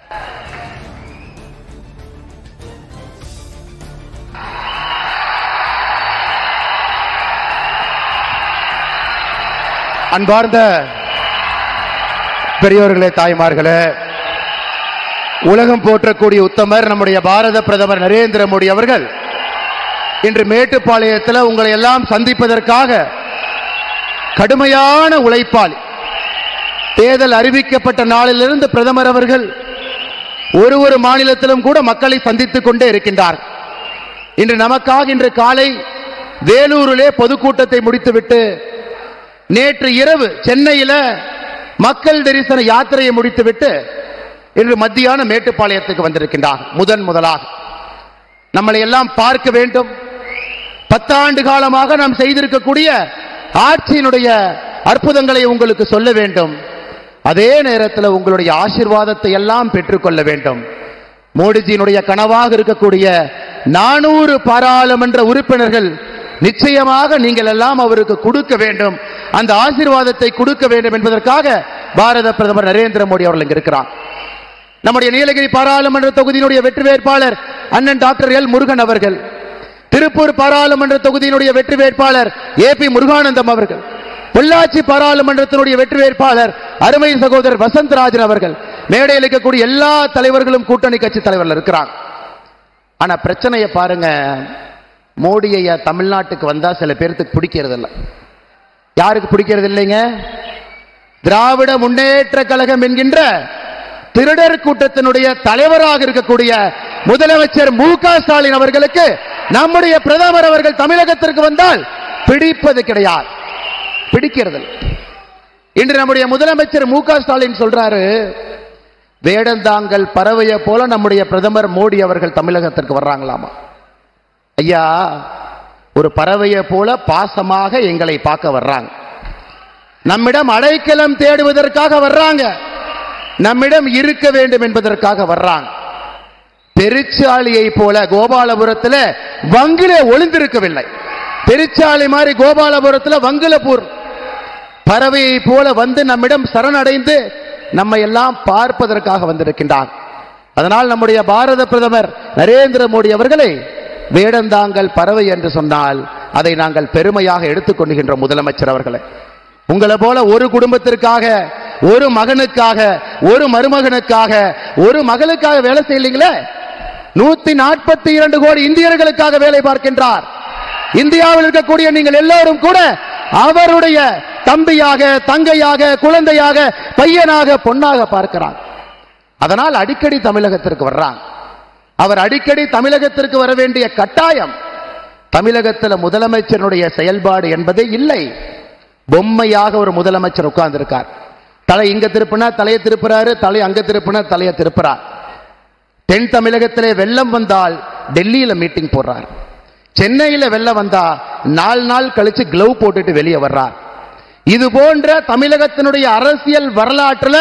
அன்பார்ந்த பெரியோர்களே தாய்மார்களே உலகம் போற்றக்கூடிய உத்தமர் நம்முடைய பாரத பிரதமர் நரேந்திர மோடி அவர்கள் இன்று மேட்டுப்பாளையத்தில் உங்களை எல்லாம் சந்திப்பதற்காக கடுமையான உழைப்பாளி தேர்தல் அறிவிக்கப்பட்ட நாளிலிருந்து பிரதமர் அவர்கள் ஒரு ஒரு மாநிலத்திலும் கூட மக்களை சந்தித்துக் கொண்டே இருக்கின்றார் இன்று நமக்காக இன்று காலை வேலூரிலே பொதுக்கூட்டத்தை முடித்துவிட்டு நேற்று இரவு சென்னையில மக்கள் தரிசன யாத்திரையை முடித்துவிட்டு இன்று மத்தியான மேட்டுப்பாளையத்துக்கு வந்திருக்கின்றார் முதன் முதலாக நம்மளை எல்லாம் பார்க்க வேண்டும் பத்தாண்டு காலமாக நாம் செய்திருக்கக்கூடிய ஆட்சியினுடைய அற்புதங்களை உங்களுக்கு சொல்ல வேண்டும் அதே நேரத்தில் உங்களுடைய ஆசீர்வாதத்தை எல்லாம் பெற்றுக்கொள்ள வேண்டும் மோடிஜியினுடைய கனவாக இருக்கக்கூடிய நானூறு பாராளுமன்ற உறுப்பினர்கள் நிச்சயமாக நீங்கள் எல்லாம் அவருக்கு கொடுக்க வேண்டும் அந்த ஆசீர்வாதத்தை கொடுக்க வேண்டும் என்பதற்காக பாரத பிரதமர் நரேந்திர மோடி அவர்கள் இங்க இருக்கிறார் நம்முடைய நீலகிரி பாராளுமன்ற தொகுதியினுடைய வெற்றி வேட்பாளர் அண்ணன் டாக்டர் எல் முருகன் அவர்கள் திருப்பூர் பாராளுமன்ற தொகுதியினுடைய வெற்றி வேட்பாளர் ஏ பி முருகானந்தம் அவர்கள் பொள்ளாச்சி பாராளுமன்றத்தினுடைய வெற்றி வேட்பாளர் அருமை சகோதரர் வசந்தராஜன் அவர்கள் மேடையில் இருக்கக்கூடிய எல்லா தலைவர்களும் கூட்டணி கட்சி தலைவர்கள் இருக்கிறாங்க ஆனா பிரச்சனையை பாருங்க மோடி ஐயா தமிழ்நாட்டுக்கு வந்தா சில பேருக்கு பிடிக்கிறது இல்ல யாருக்கு பிடிக்கிறது இல்லைங்க திராவிட முன்னேற்ற கழகம் என்கின்ற திருடர் கூட்டத்தினுடைய தலைவராக இருக்கக்கூடிய முதலமைச்சர் மு க ஸ்டாலின் அவர்களுக்கு நம்முடைய பிரதமர் அவர்கள் தமிழகத்திற்கு வந்தால் பிடிப்பது கிடையாது பிடிக்கிறது இல்ல. இன்று நம்முடைய முதலமைச்சர் மு க ஸ்டாலின் சொல்றாரு வேடந்தாங்கல் பறவையை போல நம்முடைய பிரதமர் மோடி அவர்கள் தமிழகத்திற்கு வர்றாங்களாமா ஐயா ஒரு பறவையை போல பாசமாக எங்களை பார்க்க வர்றாங்க நம்மிடம் அடைக்கலம் தேடுவதற்காக வர்றாங்க நம்மிடம் இருக்க வேண்டும் என்பதற்காக வர்றாங்க பெருச்சாளியை போல கோபாலபுரத்தில் வங்கில ஒளிந்திருக்கவில்லை பெருச்சாளி மாதிரி கோபாலபுரத்தில் வங்கிலபூர் பறவையை போல வந்து நம்மிடம் சரணடைந்து நம்மை எல்லாம் பார்ப்பதற்காக வந்திருக்கின்றார் அதனால் நம்முடைய பாரத பிரதமர் நரேந்திர மோடி அவர்களை வேடந்தாங்கல் பறவை என்று சொன்னால் அதை நாங்கள் பெருமையாக எடுத்துக்கொள்கின்ற முதலமைச்சர் அவர்களை உங்களை போல ஒரு குடும்பத்திற்காக ஒரு மகனுக்காக ஒரு மருமகனுக்காக ஒரு மகளுக்காக வேலை செய்யலீங்களே நூத்தி நாற்பத்தி இரண்டு கோடி இந்தியர்களுக்காக வேலை பார்க்கின்றார் இந்தியாவில் இருக்கக்கூடிய நீங்கள் எல்லோரும் கூட அவருடைய தம்பியாக தங்கையாக குழந்தையாக பையனாக பொன்னாக பார்க்கிறார் அதனால் அடிக்கடி தமிழகத்திற்கு வர்றாங்க அவர் அடிக்கடி தமிழகத்திற்கு வர வேண்டிய கட்டாயம் தமிழகத்தில் முதலமைச்சருடைய செயல்பாடு என்பதே இல்லை பொம்மையாக ஒரு முதலமைச்சர் உட்கார்ந்திருக்கார் தலை இங்க திருப்பினா தலையை திருப்புறாரு தலை அங்க திருப்பினா தலையை திருப்புறார் தென் தமிழகத்திலே வெள்ளம் வந்தால் டெல்லியில மீட்டிங் போடுறார் சென்னையில வெள்ளம் வந்தா நாலு நாள் கழிச்சு க்ளவ் போட்டுட்டு வெளியே வர்றார் இது போன்ற தமிழகத்தினுடைய அரசியல் வரலாற்றுல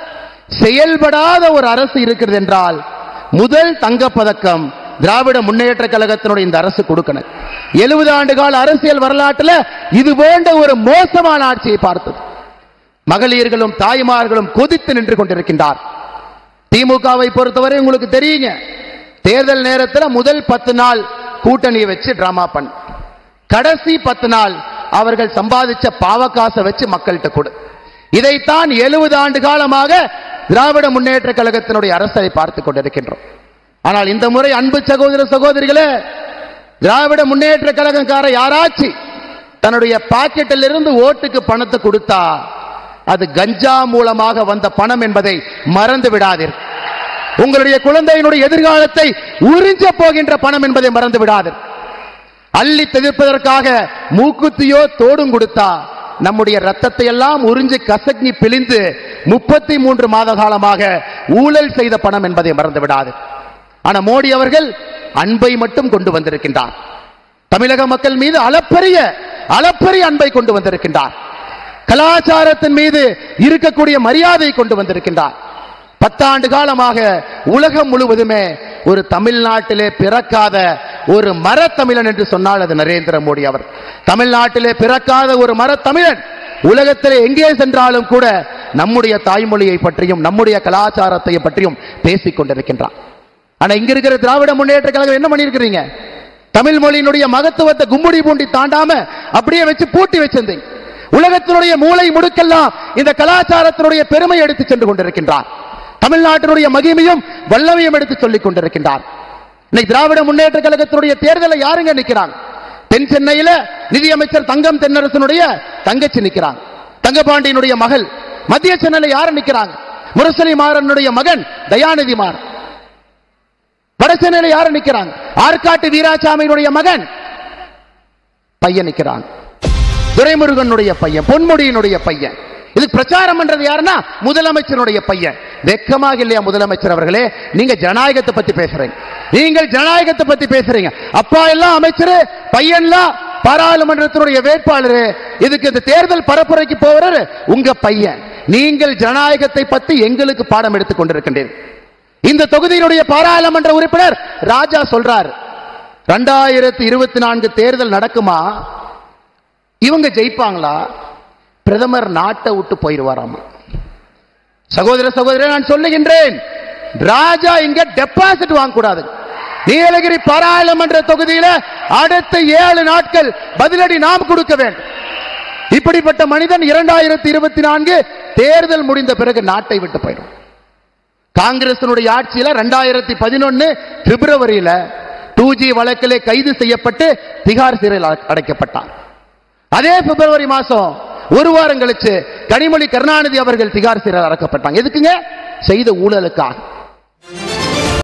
செயல்படாத ஒரு அரசு இருக்கிறது என்றால் முதல் தங்கப்பதக்கம் திராவிட முன்னேற்ற கழகத்தினுடைய இந்த அரசு கொடுக்கணும் எழுபது ஆண்டு கால அரசியல் வரலாற்றுல இது போன்ற ஒரு மோசமான ஆட்சியை பார்த்தது மகளிர்களும் தாய்மார்களும் கொதித்து நின்று கொண்டிருக்கின்றார் திமுகவை பொறுத்தவரை உங்களுக்கு தெரியுங்க தேர்தல் நேரத்தில் முதல் பத்து நாள் கூட்டணியை வச்சு டிராமா பண்ண கடைசி பத்து நாள் அவர்கள் சம்பாதிச்ச பாவக்காசை வச்சு மக்கள்கிட்ட கொடு இதைத்தான் எழுபது ஆண்டு காலமாக திராவிட முன்னேற்ற கழகத்தினுடைய அரசை பார்த்து கொண்டிருக்கின்றோம் ஆனால் இந்த முறை அன்பு சகோதர சகோதரிகளே திராவிட முன்னேற்ற கழகக்கார யாராச்சு தன்னுடைய பாக்கெட்டில் இருந்து ஓட்டுக்கு பணத்தை கொடுத்தா அது கஞ்சா மூலமாக வந்த பணம் என்பதை மறந்து விடாதீர் உங்களுடைய குழந்தையினுடைய எதிர்காலத்தை உறிஞ்ச போகின்ற பணம் என்பதை மறந்து விடாதீர் அள்ளி தெதிர்ப்பதற்காக மூக்குத்தியோ தோடும் கொடுத்தா நம்முடைய ரத்தத்தை எல்லாம் உறிஞ்சு கசக்கி பிழிந்து முப்பத்தி மூன்று மாத காலமாக ஊழல் செய்த பணம் என்பதை மறந்து விடாது ஆனா மோடி அவர்கள் அன்பை மட்டும் கொண்டு வந்திருக்கின்றார் தமிழக மக்கள் மீது அளப்பரிய அளப்பரிய அன்பை கொண்டு வந்திருக்கின்றார் கலாச்சாரத்தின் மீது இருக்கக்கூடிய மரியாதை கொண்டு வந்திருக்கின்றார் பத்தாண்டு காலமாக உலகம் முழுவதுமே ஒரு தமிழ்நாட்டிலே பிறக்காத ஒரு மரத்தமிழன் என்று சொன்னால் அது நரேந்திர மோடி அவர் தமிழ்நாட்டிலே பிறக்காத ஒரு மரத்தமிழன் உலகத்திலே எங்கே சென்றாலும் கூட நம்முடைய தாய்மொழியை பற்றியும் நம்முடைய கலாச்சாரத்தை பற்றியும் பேசிக் கொண்டிருக்கின்றான் ஆனா இங்க இருக்கிற திராவிட முன்னேற்ற கழகம் என்ன பண்ணிருக்கிறீங்க தமிழ் மொழியினுடைய மகத்துவத்தை கும்முடி பூண்டி தாண்டாம அப்படியே வச்சு பூட்டி வச்சிருந்தீங்க உலகத்தினுடைய மூளை முடுக்கெல்லாம் இந்த கலாச்சாரத்தினுடைய பெருமை எடுத்து சென்று கொண்டிருக்கின்றார் தமிழ்நாட்டினுடைய மகிமையும் வல்லமையும் எடுத்து சொல்லிக் கொண்டிருக்கின்றார் இன்னைக்கு திராவிட முன்னேற்ற கழகத்தினுடைய தேர்தலை யாருங்க நிக்கிறாங்க தென் சென்னையில நிதியமைச்சர் தங்கம் தென்னரசனுடைய தங்கச்சி நிக்கிறாங்க தங்கபாண்டியனுடைய மகள் மத்திய சென்னையில யாரு நிக்கிறாங்க முரசொலி மாறனுடைய மகன் தயாநிதி மாறன் வட சென்னையில யாரு நிக்கிறாங்க ஆற்காட்டு வீராசாமியினுடைய மகன் பையன் நிக்கிறாங்க துரைமுருகனுடைய பையன் பொன்முடியினுடைய பையன் இது பிரச்சாரம் பண்றது யாருன்னா முதலமைச்சருடைய பையன் வெக்கமாக இல்லையா முதலமைச்சர் அவர்களே நீங்க ஜனநாயகத்தை பத்தி பேசுறீங்க நீங்கள் ஜனநாயகத்தை பத்தி பேசுறீங்க அப்பா எல்லாம் அமைச்சர் பையன்லாம் பாராளுமன்றத்தினுடைய வேட்பாளர் இதுக்கு இந்த தேர்தல் பரப்புரைக்கு போறாரு உங்க பையன் நீங்கள் ஜனநாயகத்தை பத்தி எங்களுக்கு பாடம் எடுத்துக் கொண்டிருக்கின்றீர்கள் இந்த தொகுதியினுடைய பாராளுமன்ற உறுப்பினர் ராஜா சொல்றார் ரெண்டாயிரத்தி இருபத்தி நான்கு தேர்தல் நடக்குமா இவங்க ஜெயிப்பாங்களா பிரதமர் நாட்டை விட்டு போயிருவாராமா சகோதர சகோதரி நான் சொல்லுகின்றேன் ராஜா இங்க டெபாசிட் வாங்க கூடாது நீலகிரி பாராளுமன்ற தொகுதியில அடுத்த ஏழு நாட்கள் பதிலடி நாம் கொடுக்க வேண்டும் இப்படிப்பட்ட மனிதன் இரண்டாயிரத்தி இருபத்தி நான்கு தேர்தல் முடிந்த பிறகு நாட்டை விட்டு போயிடும் காங்கிரசினுடைய ஆட்சியில ரெண்டாயிரத்தி பதினொன்னு பிப்ரவரியில டூ ஜி வழக்கிலே கைது செய்யப்பட்டு திகார் சிறையில் அடை- அடைக்கப்பட்டார் அதே பிப்ரவரி மாசம் ஒரு வாரம் கழிச்சு கனிமொழி கருணாநிதி அவர்கள் திகார் சிறையில் அடைக்கப்பட்டாங்க எதுக்குங்க செய்த ஊழலுக்காக